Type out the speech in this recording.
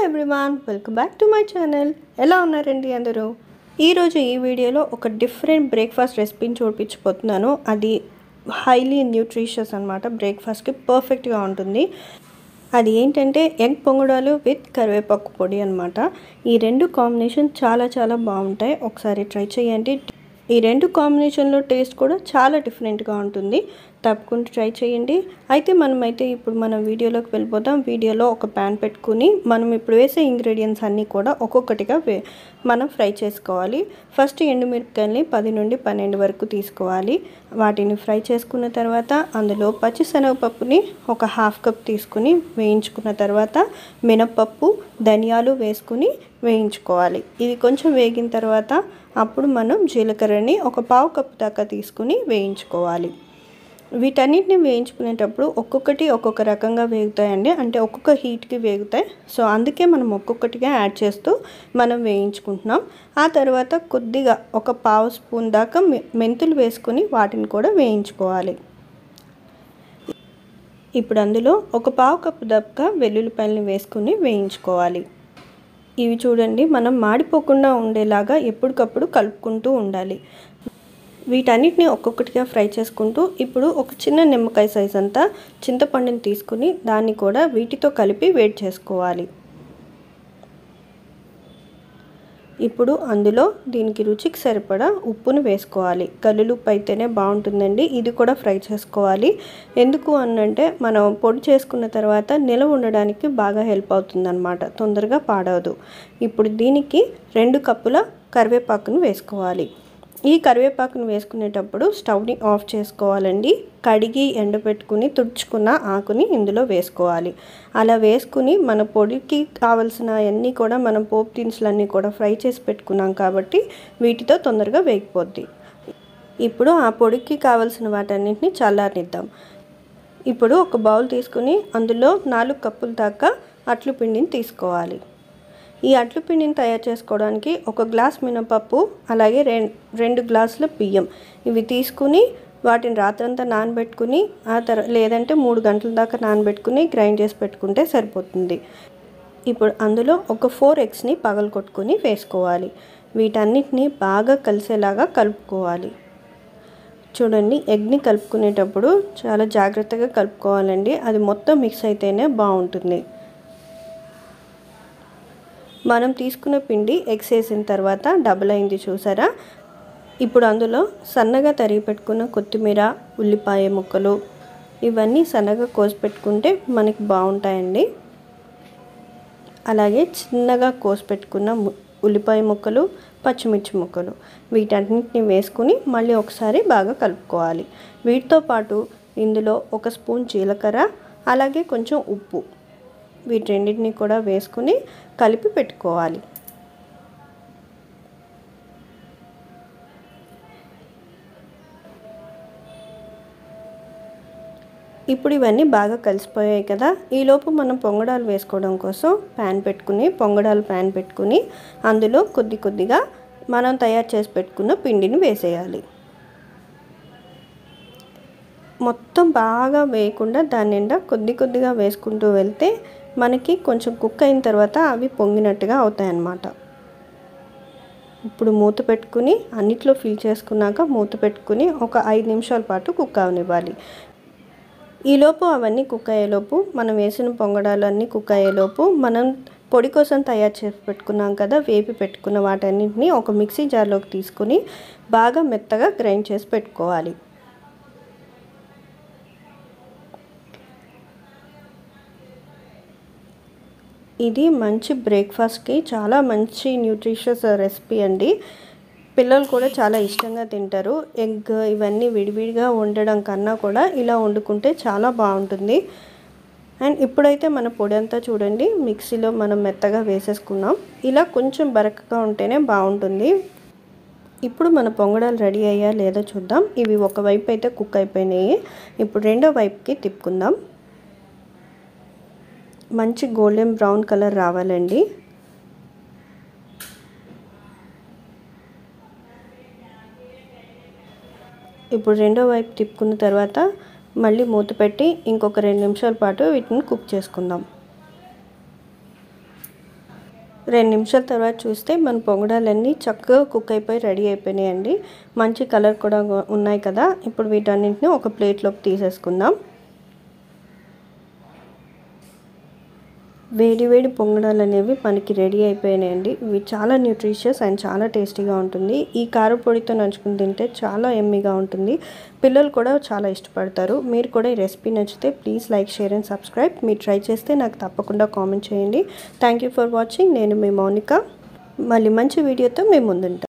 everyone welcome back to my channel ఎలా ఉన్నారండి అందరూ ఈరోజు ఈ వీడియోలో ఒక డిఫరెంట్ బ్రేక్ఫాస్ట్ రెసిపీని చూపించబోతున్నాను అది హైలీ న్యూట్రిషియస్ అనమాట బ్రేక్ఫాస్ట్కి పర్ఫెక్ట్గా ఉంటుంది అది ఏంటంటే ఎగ్ పొంగడాలు విత్ కరివేపాకు పొడి అనమాట ఈ రెండు కాంబినేషన్ చాలా చాలా బాగుంటాయి ఒకసారి ట్రై చేయండి ఈ రెండు కాంబినేషన్లో టేస్ట్ కూడా చాలా డిఫరెంట్గా ఉంటుంది తప్పకుండా ట్రై చేయండి అయితే మనమైతే ఇప్పుడు మనం వీడియోలోకి వెళ్ళిపోతాం వీడియోలో ఒక ప్యాన్ పెట్టుకుని మనం ఇప్పుడు వేసే ఇంగ్రీడియంట్స్ అన్నీ కూడా ఒక్కొక్కటిగా వే మనం ఫ్రై చేసుకోవాలి ఫస్ట్ ఎండుమిరపకాయల్ని పది నుండి పన్నెండు వరకు తీసుకోవాలి వాటిని ఫ్రై చేసుకున్న తర్వాత అందులో పచ్చిశనగపప్పుని ఒక హాఫ్ కప్ తీసుకుని వేయించుకున్న తర్వాత మినప్పప్పు ధనియాలు వేసుకుని వేయించుకోవాలి ఇది కొంచెం వేగిన తర్వాత అప్పుడు మనం జీలకర్రని ఒక పావు కప్పు దాకా తీసుకుని వేయించుకోవాలి వీటన్నిటిని వేయించుకునేటప్పుడు ఒక్కొక్కటి ఒక్కొక్క రకంగా వేగుతాయండి అంటే ఒక్కొక్క హీట్కి వేగుతాయి సో అందుకే మనం ఒక్కొక్కటిగా యాడ్ చేస్తూ మనం వేయించుకుంటున్నాం ఆ తర్వాత కొద్దిగా ఒక పావు స్పూన్ దాకా మెంతులు వేసుకుని వాటిని కూడా వేయించుకోవాలి ఇప్పుడు అందులో ఒక పావు కప్పు దాకా వెల్లుల్లిపాయలని వేసుకుని వేయించుకోవాలి ఇవి చూడండి మనం మాడిపోకుండా ఉండేలాగా ఎప్పటికప్పుడు కలుపుకుంటూ ఉండాలి వీటన్నిటిని ఒక్కొక్కటిగా ఫ్రై చేసుకుంటూ ఇప్పుడు ఒక చిన్న నిమ్మకాయ సైజ్ అంతా చింతపండుని తీసుకుని దాన్ని కూడా వీటితో కలిపి వేడి చేసుకోవాలి ఇప్పుడు అందులో దీనికి రుచికి సరిపడా ఉప్పును వేసుకోవాలి కల్లులుప్పు అయితేనే బాగుంటుందండి ఇది కూడా ఫ్రై చేసుకోవాలి ఎందుకు అనంటే మనం పొడి చేసుకున్న తర్వాత నిలవ ఉండడానికి బాగా హెల్ప్ అవుతుందన్నమాట తొందరగా పాడవదు ఇప్పుడు దీనికి రెండు కప్పుల కరివేపాకును వేసుకోవాలి ఈ కరివేపాకును వేసుకునేటప్పుడు స్టవ్ని ఆఫ్ చేసుకోవాలండి కడిగి ఎండబెట్టుకుని తుడుచుకున్న ఆకుని ఇందులో వేసుకోవాలి అలా వేసుకుని మన పొడికి కావలసిన అన్నీ కూడా మనం పోపు దినుసులన్నీ కూడా ఫ్రై చేసి పెట్టుకున్నాం కాబట్టి వీటితో తొందరగా వేగిపోద్ది ఇప్పుడు ఆ పొడికి కావలసిన వాటన్నింటిని చల్లారనిద్దాం ఇప్పుడు ఒక బౌల్ తీసుకుని అందులో నాలుగు కప్పుల దాకా అట్లు పిండిని తీసుకోవాలి ఈ అట్లు పిండిని తయారు చేసుకోవడానికి ఒక గ్లాస్ మినపప్పు అలాగే రెండు గ్లాసుల బియ్యం ఇవి తీసుకుని వాటిని రాత్రంతా నానబెట్టుకుని ఆ తర్వాత లేదంటే మూడు గంటల దాకా నానబెట్టుకుని గ్రైండ్ చేసి పెట్టుకుంటే సరిపోతుంది ఇప్పుడు అందులో ఒక ఫోర్ ఎగ్స్ని పగలు కొట్టుకుని వేసుకోవాలి వీటన్నిటిని బాగా కలిసేలాగా కలుపుకోవాలి చూడండి ఎగ్ని కలుపుకునేటప్పుడు చాలా జాగ్రత్తగా కలుపుకోవాలండి అది మొత్తం మిక్స్ అయితేనే బాగుంటుంది మనం తీసుకున్న పిండి ఎగ్స్ వేసిన తర్వాత డబుల్ అయింది చూసారా ఇప్పుడు అందులో సన్నగా తరిగి పెట్టుకున్న కొత్తిమీర ఉల్లిపాయ ముక్కలు ఇవన్నీ సన్నగా కోసి పెట్టుకుంటే మనకి బాగుంటాయండి అలాగే చిన్నగా కోసి పెట్టుకున్న ఉల్లిపాయ ముక్కలు పచ్చిమిర్చి ముక్కలు వీటన్నిటిని వేసుకుని మళ్ళీ ఒకసారి బాగా కలుపుకోవాలి వీటితో పాటు ఇందులో ఒక స్పూన్ జీలకర్ర అలాగే కొంచెం ఉప్పు వీటన్నిటిని కూడా వేసుకుని కలిపి పెట్టుకోవాలి ఇప్పుడు ఇవన్నీ బాగా కలిసిపోయాయి కదా ఈలోపు మనం పొంగడాలు వేసుకోవడం కోసం ప్యాన్ పెట్టుకుని పొంగడాలు ప్యాన్ పెట్టుకుని అందులో కొద్ది కొద్దిగా మనం తయారు చేసి పెట్టుకున్న పిండిని వేసేయాలి మొత్తం బాగా వేయకుండా దాని నిండా కొద్ది కొద్దిగా వేసుకుంటూ వెళ్తే మనకి కొంచెం కుక్ అయిన తర్వాత అవి పొంగినట్టుగా అవుతాయన్నమాట ఇప్పుడు మూత పెట్టుకుని అన్నిట్లో ఫిల్ చేసుకున్నాక మూత పెట్టుకుని ఒక ఐదు నిమిషాల పాటు కుక్ అవనివ్వాలి ఈలోపు అవన్నీ కుక్ అయ్యేలోపు మనం వేసిన పొంగడాలు అన్నీ కుక్ అయ్యేలోపు మనం పొడి కోసం తయారు చేసి పెట్టుకున్నాం కదా వేపి పెట్టుకున్న వాటన్నింటినీ ఒక మిక్సీ జార్లోకి తీసుకుని బాగా మెత్తగా గ్రైండ్ చేసి పెట్టుకోవాలి ఇది మంచి బ్రేక్ఫాస్ట్కి చాలా మంచి న్యూట్రిషియస్ రెసిపీ అండి పిల్లలు కూడా చాలా ఇష్టంగా తింటారు ఎగ్ ఇవన్నీ విడివిడిగా వండడం కన్నా కూడా ఇలా వండుకుంటే చాలా బాగుంటుంది అండ్ ఇప్పుడైతే మన పొడి అంతా చూడండి మిక్సీలో మనం మెత్తగా వేసేసుకున్నాం ఇలా కొంచెం బరకగా ఉంటేనే బాగుంటుంది ఇప్పుడు మన పొంగడాలు రెడీ అయ్యా లేదో చూద్దాం ఇవి ఒకవైపు అయితే కుక్ అయిపోయినాయి ఇప్పుడు రెండో వైపుకి తిప్పుకుందాం మంచి గోల్డెన్ బ్రౌన్ కలర్ రావాలండి ఇప్పుడు రెండో వైపు తిప్పుకున్న తర్వాత మళ్ళీ మూత పెట్టి ఇంకొక రెండు నిమిషాల పాటు వీటిని కుక్ చేసుకుందాం రెండు నిమిషాల తర్వాత చూస్తే మన పొంగడాలన్నీ చక్కగా కుక్ అయిపోయి రెడీ అయిపోయినాయండి మంచి కలర్ కూడా ఉన్నాయి కదా ఇప్పుడు వీటన్నింటిని ఒక ప్లేట్లోకి తీసేసుకుందాం వేడి వేడి పొంగడాలు అనేవి మనకి రెడీ అయిపోయినాయండి ఇవి చాలా న్యూట్రిషియస్ అండ్ చాలా టేస్టీగా ఉంటుంది ఈ కారపొడితో నంచుకుని తింటే చాలా ఎమ్మీగా ఉంటుంది పిల్లలు కూడా చాలా ఇష్టపడతారు మీరు కూడా ఈ రెసిపీ నచ్చితే please like share and subscribe మీరు ట్రై చేస్తే నాకు తప్పకుండా కామెంట్ చేయండి థ్యాంక్ యూ ఫర్ వాచింగ్ నేను మీ మౌనిక మళ్ళీ మంచి వీడియోతో మేము ముందుంటాం